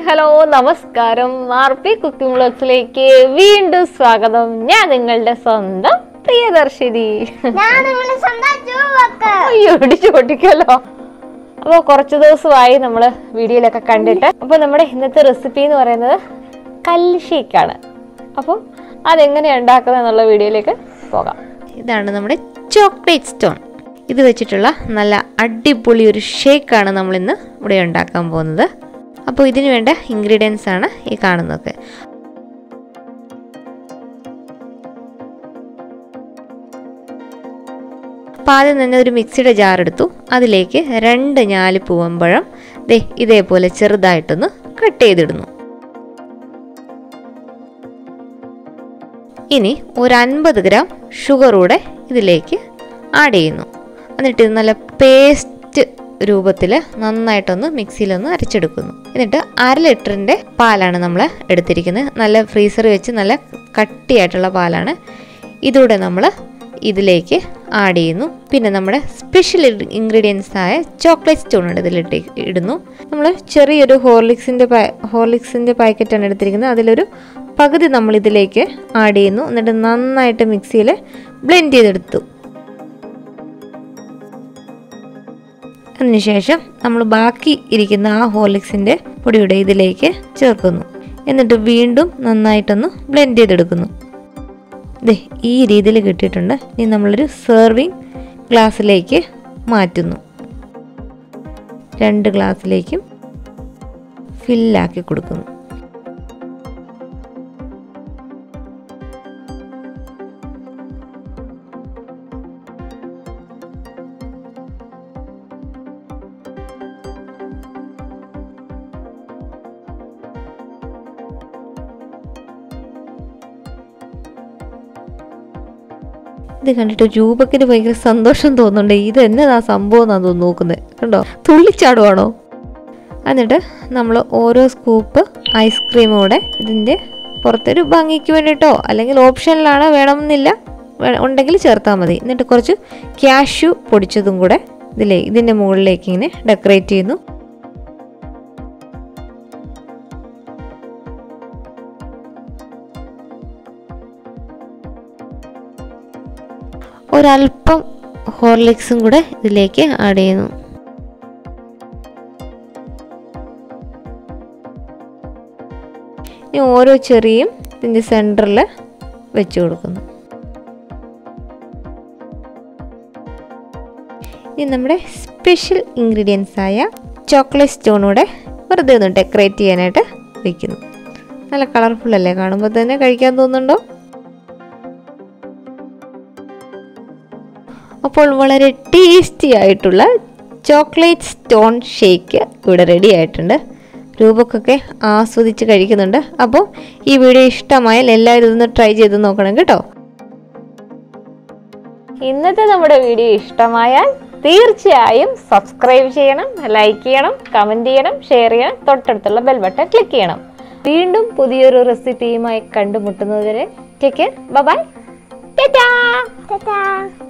hello നമസ്കാരം R P cooking ബ്ലോഗ്സിലേക്ക് വീണ്ടും സ്വാഗതം ഞാൻ നിങ്ങളുടെ സ്വന്തം പ്രിയദർശിനി ഞാൻ നിങ്ങളെ സ്വന്തം ചൂവക്ക് അയ്യോ ഇടിച്ചു പൊട്ടിക്കല്ലോ അപ്പോൾ കുറച്ച് ദിവസമായി നമ്മൾ വീഡിയോയിലൊക്കെ കണ്ടിട്ട് അപ്പോൾ നമ്മുടെ ഇന്നത്തെ റെസിപ്പി എന്ന് പറയുന്നത് കല്ല് ഷേക്കാണ് അപ്പോൾ അതെങ്ങനെ ഉണ്ടാക്കുന്നത് എന്നുള്ള വീഡിയോയിലേക്ക് പോകാം ഇതാണ് നമ്മുടെ ചോക്ലേറ്റ് സ്റ്റോൺ ഇത് വെച്ചിട്ടുള്ള നല്ല അടിപൊളി ഒരു ഷേക്കാണ് നമ്മളിന്ന് ഇവിടെ ഉണ്ടാക്കാൻ പോകുന്നത് അപ്പോൾ ഇതിന് വേണ്ട ഇൻഗ്രീഡിയൻസ് ആണ് ഈ കാണുന്നതൊക്കെ അപ്പോൾ ആദ്യം തന്നെ ഒരു മിക്സിയുടെ ജാർ എടുത്തു അതിലേക്ക് രണ്ട് ഞാല് പൂവമ്പഴം ദേ ഇതേപോലെ ചെറുതായിട്ടൊന്ന് കട്ട് ചെയ്തിടുന്നു ഇനി ഒരു അൻപത് ഗ്രാം ഷുഗർ കൂടെ ഇതിലേക്ക് ആഡ് ചെയ്യുന്നു എന്നിട്ട് ഇത് നല്ല പേസ്റ്റ് രൂപത്തിൽ നന്നായിട്ടൊന്ന് മിക്സിയിലൊന്ന് അരച്ചെടുക്കുന്നു എന്നിട്ട് അര ലിറ്ററിൻ്റെ പാലാണ് നമ്മൾ എടുത്തിരിക്കുന്നത് നല്ല ഫ്രീസറിൽ വെച്ച് നല്ല കട്ടിയായിട്ടുള്ള പാലാണ് ഇതൂടെ നമ്മൾ ഇതിലേക്ക് ആഡ് ചെയ്യുന്നു പിന്നെ നമ്മുടെ സ്പെഷ്യൽ ഇൻഗ്രീഡിയൻസ് ആയ ചോക്ലേറ്റ് സ്റ്റോൺ ഇതിലിട്ട് ഇടുന്നു നമ്മൾ ചെറിയൊരു ഹോർലിക്സിൻ്റെ ഹോർലിക്സിൻ്റെ പാക്കറ്റാണ് എടുത്തിരിക്കുന്നത് അതിലൊരു പകുതി നമ്മൾ ഇതിലേക്ക് ആഡ് ചെയ്യുന്നു എന്നിട്ട് നന്നായിട്ട് മിക്സിയിൽ ബ്ലെൻഡ് ചെയ്തെടുത്തു അതിനുശേഷം നമ്മൾ ബാക്കി ഇരിക്കുന്ന ആ ഹോർലിക്സിൻ്റെ പൊടിയുടെ ഇതിലേക്ക് ചേർക്കുന്നു എന്നിട്ട് വീണ്ടും നന്നായിട്ടൊന്ന് ബ്ലെൻഡ് ചെയ്തെടുക്കുന്നു ദേ ഈ രീതിയിൽ കിട്ടിയിട്ടുണ്ട് ഇനി നമ്മളൊരു സെർവിങ് ഗ്ലാസ്സിലേക്ക് മാറ്റുന്നു രണ്ട് ഗ്ലാസ്സിലേക്കും ഫില്ലാക്കി കൊടുക്കുന്നു ഇത് കണ്ടിട്ട് രൂപക്കിന് ഭയങ്കര സന്തോഷം തോന്നുന്നുണ്ട് ഇത് എന്നതാ സംഭവം എന്നാ തോന്നുന്നു നോക്കുന്നത് കണ്ടോ തുള്ളിച്ചാടുവാണോ എന്നിട്ട് നമ്മൾ ഓരോ സ്കൂപ്പ് ഐസ്ക്രീം കൂടെ ഇതിൻ്റെ പുറത്തൊരു ഭംഗിക്ക് വേണ്ടിയിട്ടോ അല്ലെങ്കിൽ ഓപ്ഷനിലാണ് വേണമെന്നില്ല വേ- ഉണ്ടെങ്കിൽ ചേർത്താൽ മതി എന്നിട്ട് കുറച്ച് ക്യാഷ്യൂ പൊടിച്ചതും കൂടെ ഇതിലേ ഇതിൻ്റെ മുകളിലേക്ക് ഇങ്ങനെ ഡെക്കറേറ്റ് ചെയ്യുന്നു ഒരല്പം ഹോർലിക്സും കൂടെ ഇതിലേക്ക് ആഡ് ചെയ്യുന്നു ഇനി ഓരോ ചെറിയും ഇതിൻ്റെ സെൻറ്ററിൽ വെച്ച് കൊടുക്കുന്നു ഇനി നമ്മുടെ സ്പെഷ്യൽ ഇൻഗ്രീഡിയൻസ് ആയ ചോക്ലേറ്റ് സ്റ്റോൺ കൂടെ വെറുതെ ഒന്ന് ഡെക്കറേറ്റ് ചെയ്യാനായിട്ട് വയ്ക്കുന്നു നല്ല കളർഫുൾ അല്ലേ കാണുമ്പോൾ തന്നെ കഴിക്കാൻ തോന്നുന്നുണ്ടോ അപ്പോൾ വളരെ ടേസ്റ്റി ആയിട്ടുള്ള ചോക്ലേറ്റ് സ്റ്റോൺ ഷേക്ക് ഇവിടെ റെഡി ആയിട്ടുണ്ട് രൂപക്കൊക്കെ ആസ്വദിച്ച് കഴിക്കുന്നുണ്ട് അപ്പോൾ ഈ വീഡിയോ ഇഷ്ടമായാൽ എല്ലാവരും ഇതൊന്ന് ട്രൈ ചെയ്ത് നോക്കണം കേട്ടോ ഇന്നത്തെ നമ്മുടെ വീഡിയോ ഇഷ്ടമായാൽ തീർച്ചയായും സബ്സ്ക്രൈബ് ചെയ്യണം ലൈക്ക് ചെയ്യണം കമൻറ്റ് ചെയ്യണം ഷെയർ ചെയ്യണം തൊട്ടടുത്തുള്ള ബെൽ ബട്ടൺ ക്ലിക്ക് ചെയ്യണം വീണ്ടും പുതിയൊരു റെസിപ്പിയുമായി കണ്ടുമുട്ടുന്നതുവരെ ടേക്ക് കെയർ ബൈ ടാറ്റാ ടാറ്റാ